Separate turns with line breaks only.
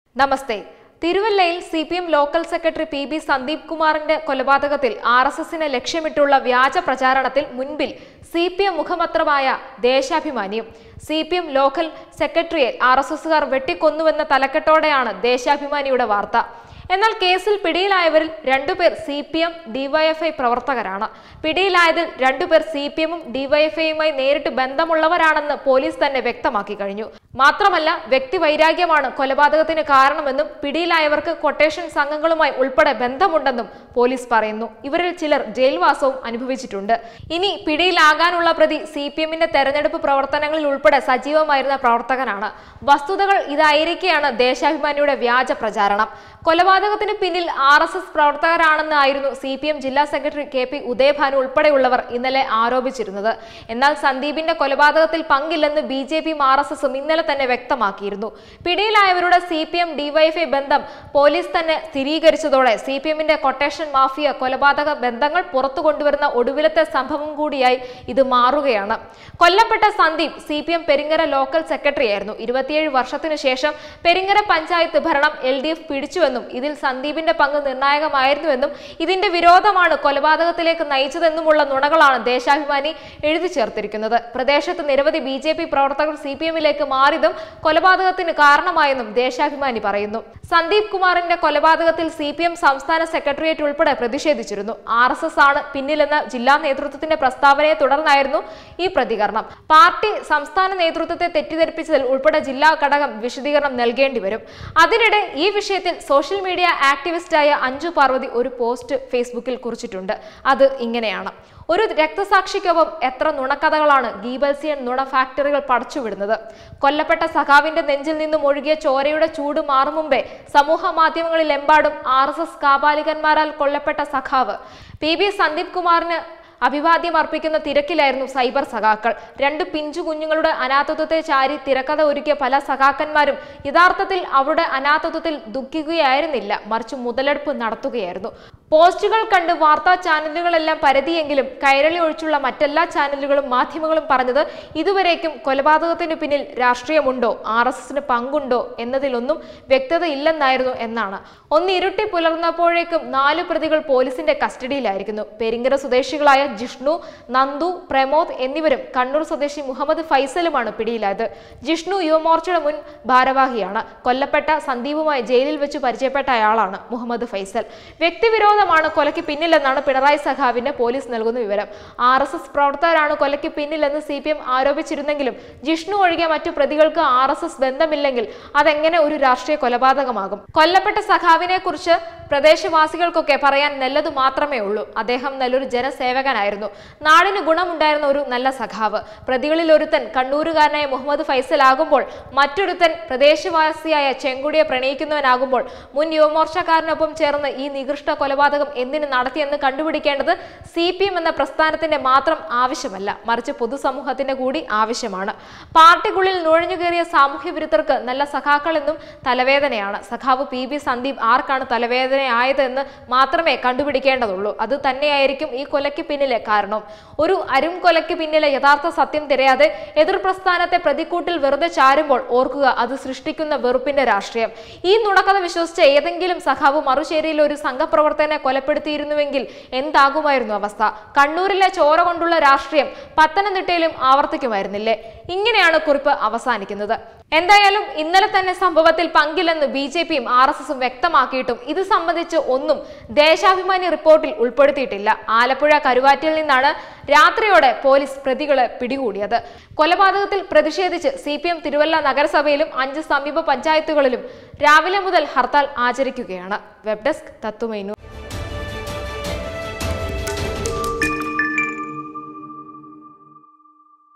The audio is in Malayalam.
നമസ്തേ തിരുവല്ലയിൽ C P M local secretary P B Sandeep കുമാറിന്റെ കൊലപാതകത്തിൽ ആർ എസ് എസിനെ ലക്ഷ്യമിട്ടുള്ള വ്യാജ പ്രചാരണത്തിൽ മുൻപിൽ സി പി എം മുഖപത്രമായ ദേശാഭിമാനിയും സി പി എം ലോക്കൽ സെക്രട്ടറിയെ ആർ എസ് എസുകാർ വെട്ടിക്കൊന്നുവെന്ന തലക്കെട്ടോടെയാണ് ദേശാഭിമാനിയുടെ വാർത്ത എന്നാൽ കേസിൽ പിടിയിലായവരിൽ രണ്ടുപേർ സി പി എം ഡിവൈഎഫ്ഐ പ്രവർത്തകരാണ് പിടിയിലായതിൽ രണ്ടുപേർ സി പി എമ്മും ഡിവൈഎഫ്ഐയുമായി നേരിട്ട് ബന്ധമുള്ളവരാണെന്ന് പോലീസ് തന്നെ വ്യക്തമാക്കി കഴിഞ്ഞു മാത്രമല്ല വ്യക്തിവൈരാഗ്യമാണ് കൊലപാതകത്തിന് കാരണമെന്നും പിടിയിലായവർക്ക് കൊട്ടേഷൻ സംഘങ്ങളുമായി ഉൾപ്പെടെ ബന്ധമുണ്ടെന്നും പോലീസ് പറയുന്നു ഇവരിൽ ചിലർ ജയിൽവാസവും അനുഭവിച്ചിട്ടുണ്ട് ഇനി പിടിയിലാകാനുള്ള പ്രതി സി പി എമ്മിന്റെ തെരഞ്ഞെടുപ്പ് പ്രവർത്തനങ്ങളിൽ ഉൾപ്പെടെ സജീവമായിരുന്ന പ്രവർത്തകനാണ് വസ്തുതകൾ ഇതായിരിക്കെയാണ് ദേശാഭിമാനിയുടെ വ്യാജ പ്രചാരണം കൊലപാതകത്തിന് പിന്നിൽ ആർ എസ് എസ് പ്രവർത്തകരാണെന്നായിരുന്നു സി പി എം ജില്ലാ സെക്രട്ടറി കെ പി ഉദയഭാനു ഉൾപ്പെടെയുള്ളവർ ഇന്നലെ ആരോപിച്ചിരുന്നത് എന്നാൽ സന്ദീപിന്റെ കൊലപാതകത്തിൽ പങ്കില്ലെന്ന് ബി ജെ പിയും ആർ എസ് എസും ഇന്നലെ തന്നെ വ്യക്തമാക്കിയിരുന്നു പിടിയിലായവരുടെ സി പി എം ഡിവൈഎഫ്ഐ ബന്ധം പോലീസ് തന്നെ സ്ഥിരീകരിച്ചതോടെ സി പി എമ്മിന്റെ കൊട്ടേഷൻ മാഫിയ കൊലപാതക ബന്ധങ്ങൾ പുറത്തു കൊണ്ടുവരുന്ന ഒടുവിലത്തെ സംഭവം കൂടിയായി ഇത് മാറുകയാണ് കൊല്ലപ്പെട്ട Sandeep C P M Peringara local സെക്രട്ടറിയായിരുന്നു ഇരുപത്തിയേഴ് വർഷത്തിനു ശേഷം പെരിങ്ങര പഞ്ചായത്ത് ഭരണം എൽ ഡി എഫ് പിടിച്ചുവെന്നും ഇതിൽ സന്ദീപിന്റെ പങ്ക് നിർണായകമായിരുന്നുവെന്നും ഇതിന്റെ വിരോധമാണ് കൊലപാതകത്തിലേക്ക് നയിച്ചതെന്നുമുള്ള നുണകളാണ് ദേശാഭിമാനി എഴുതി ചേർത്തിരിക്കുന്നത് പ്രദേശത്ത് നിരവധി ബി ജെ പി പ്രവർത്തകർ സി പി എമ്മിലേക്ക് മാറിയതും കൊലപാതകത്തിന് കാരണമായെന്നും ദേശാഭിമാനി പറയുന്നു സന്ദീപ് കുമാറിന്റെ കൊലപാതകത്തിൽ സി പി എം സംസ്ഥാന സെക്രട്ടേറിയറ്റ് ഉൾപ്പെടെ പ്രതിഷേധിച്ചിരുന്നു ആർ എസ് എസ് ആണ് പിന്നിലെന്ന ജില്ലാ നേതൃത്വത്തിന്റെ പ്രസ്താവനയെ തുടർന്നായിരുന്നു ഈ പ്രതികരണം പാർട്ടി സംസ്ഥാന നേതൃത്വത്തെ തെറ്റിദ്ധരിപ്പിച്ചതിൽ ഉൾപ്പെടെ ജില്ലാ ഘടകം വിശദീകരണം നൽകേണ്ടി വരും അതിനിടെ ഈ വിഷയത്തിൽ സോഷ്യൽ മീഡിയ ആക്ടിവിസ്റ്റായ അഞ്ജു പാർവതി ഒരു പോസ്റ്റ് ഫേസ്ബുക്കിൽ കുറിച്ചിട്ടുണ്ട് അത് ഇങ്ങനെയാണ് ഒരു രക്തസാക്ഷിക്കൊപ്പം എത്ര നുണക്കഥകളാണ് ഗീബൽസിയൻ നുണ ഫാക്ടറികൾ പടച്ചുവിടുന്നത് കൊല്ലപ്പെട്ട സഖാവിന്റെ നെഞ്ചിൽ നിന്നും ഒഴുകിയ ചോരയുടെ ചൂട് മാറും മുമ്പേ സമൂഹ മാധ്യമങ്ങളിലെമ്പാടും ആർ എസ് എസ് കാപാലികന്മാരാൽ കൊല്ലപ്പെട്ട സഖാവ് പി ബി സന്ദീപ് കുമാറിന് അഭിവാദ്യം അർപ്പിക്കുന്ന തിരക്കിലായിരുന്നു സൈബർ സഖാക്കൾ രണ്ട് പിഞ്ചു കുഞ്ഞുങ്ങളുടെ അനാഥത്വത്തെ ചാരി തിരക്കഥ ഒരുക്കിയ പല സഖാക്കന്മാരും യഥാർത്ഥത്തിൽ അവരുടെ അനാഥത്വത്തിൽ ദുഃഖിക്കുകയായിരുന്നില്ല മറിച്ച് മുതലെടുപ്പ് നടത്തുകയായിരുന്നു പോസ്റ്റുകൾ കണ്ട് വാർത്താ ചാനലുകളെല്ലാം പരതിയെങ്കിലും കൈരളി ഒഴിച്ചുള്ള മറ്റെല്ലാ ചാനലുകളും മാധ്യമങ്ങളും പറഞ്ഞത് ഇതുവരേക്കും കൊലപാതകത്തിന് പിന്നിൽ രാഷ്ട്രീയമുണ്ടോ ആർ എസ് എസിന് പങ്കുണ്ടോ എന്നതിലൊന്നും വ്യക്തതയില്ലെന്നായിരുന്നു എന്നാണ് ഒന്ന് ഇരുട്ടി പുലർന്നപ്പോഴേക്കും നാല് പ്രതികൾ പോലീസിന്റെ കസ്റ്റഡിയിലായിരിക്കുന്നു പെരിങ്കര സ്വദേശികളായ ജിഷ്ണു നന്ദു പ്രമോദ് എന്നിവരും കണ്ണൂർ സ്വദേശി മുഹമ്മദ് ഫൈസലുമാണ് പിടിയിലായത് ജിഷ്ണു യുവമോർച്ചയുടെ മുൻ ഭാരവാഹിയാണ് കൊല്ലപ്പെട്ട സന്ദീപുമായി ജയിലിൽ വെച്ച് പരിചയപ്പെട്ട അയാളാണ് മുഹമ്മദ് ഫൈസൽ വ്യക്തിവിരോധമാണ് കൊലയ്ക്ക് പിന്നിലെന്നാണ് പിണറായി സഖാവിന്റെ പോലീസ് നൽകുന്ന വിവരം ആർ എസ് എസ് പ്രവർത്തകരാണ് കൊലയ്ക്ക് പിന്നിലെന്ന് സി പി എം ആരോപിച്ചിരുന്നെങ്കിലും ജിഷ്ണു ഒഴികെ മറ്റു പ്രതികൾക്ക് ആർ എസ് എസ് ബന്ധമില്ലെങ്കിൽ അതെങ്ങനെ ഒരു രാഷ്ട്രീയ കൊലപാതകമാകും കൊല്ലപ്പെട്ട സഖാവിനെ കുറിച്ച് പ്രദേശവാസികൾക്കൊക്കെ പറയാൻ നല്ലതു മാത്രമേ ഉള്ളൂ അദ്ദേഹം നല്ലൊരു ജനസേവകനായിരുന്നു നാടിന് ഗുണമുണ്ടായിരുന്ന ഒരു നല്ല സഖാവ് പ്രതികളിൽ ഒരുത്തൻ കണ്ണൂരുകാരനായ മുഹമ്മദ് ഫൈസൽ ആകുമ്പോൾ മറ്റൊരുത്തൻ പ്രദേശവാസിയായ ചെങ്കുടിയെ പ്രണയിക്കുന്നവനാകുമ്പോൾ മുൻ യുവമോർച്ചക്കാരനൊപ്പം ചേർന്ന് ഈ നികൃഷ്ട കൊലപാതകം എന്തിനു നടത്തിയെന്ന് കണ്ടുപിടിക്കേണ്ടത് സി പി എം എന്ന പ്രസ്ഥാനത്തിന്റെ മാത്രം ആവശ്യമല്ല മറിച്ച് പൊതുസമൂഹത്തിന്റെ കൂടി ആവശ്യമാണ് പാർട്ടിക്കുള്ളിൽ നുഴഞ്ഞു കയറിയ സാമൂഹ്യ വിരുദ്ധർക്ക് നല്ല സഖാക്കളെന്നും തലവേദനയാണ് സഖാവ് പി ബി സന്ദീപ് ആർക്കാണ് തലവേദനയായത് എന്ന് മാത്രമേ കണ്ടുപിടിക്കേണ്ടതുള്ളൂ അത് തന്നെയായിരിക്കും ഈ കൊലയ്ക്ക് പിന്നിലെ കാരണം ഒരു അരും കൊലയ്ക്ക് പിന്നിലെ യഥാർത്ഥ സത്യം തിരയാതെ എതിർ പ്രസ്ഥാനത്തെ പ്രതിക്കൂട്ടിൽ വെറുതെ ചാരുമ്പോൾ ഓർക്കുക അത് സൃഷ്ടിക്കുന്ന വെറുപ്പിന്റെ രാഷ്ട്രീയം ഈ നുണക്കഥ വിശ്വസിച്ച ഏതെങ്കിലും സഖാവ് മറുചേരിയിൽ ഒരു സംഘപ്രവർത്തകനെ കൊലപ്പെടുത്തിയിരുന്നുവെങ്കിൽ എന്താകുമായിരുന്നു അവസ്ഥ കണ്ണൂരിലെ ചോര കൊണ്ടുള്ള രാഷ്ട്രീയം പത്തനംതിട്ടയിലും ആവർത്തിക്കുമായിരുന്നില്ലേ ഇങ്ങനെയാണ് കുറിപ്പ് അവസാനിക്കുന്നത് എന്തായാലും ഇന്നലെ തന്നെ സംഭവത്തിൽ പങ്കില്ലെന്ന് ബി ജെ പിയും ആർ എസ് എസും വ്യക്തമാക്കിയിട്ടും ഇത് സംബന്ധിച്ച് ഒന്നും ദേശാഭിമാനി റിപ്പോർട്ടിൽ ഉൾപ്പെടുത്തിയിട്ടില്ല ആലപ്പുഴ കരുവാറ്റിൽ നിന്നാണ് രാത്രിയോടെ പോലീസ് പ്രതികളെ പിടികൂടിയത് കൊലപാതകത്തിൽ പ്രതിഷേധിച്ച് സി പി എം തിരുവല്ല നഗരസഭയിലും അഞ്ച് സമീപ പഞ്ചായത്തുകളിലും രാവിലെ മുതൽ ഹർത്താൽ ആചരിക്കുകയാണ് വെബ് ഡെസ്ക് തത്തുമൈനു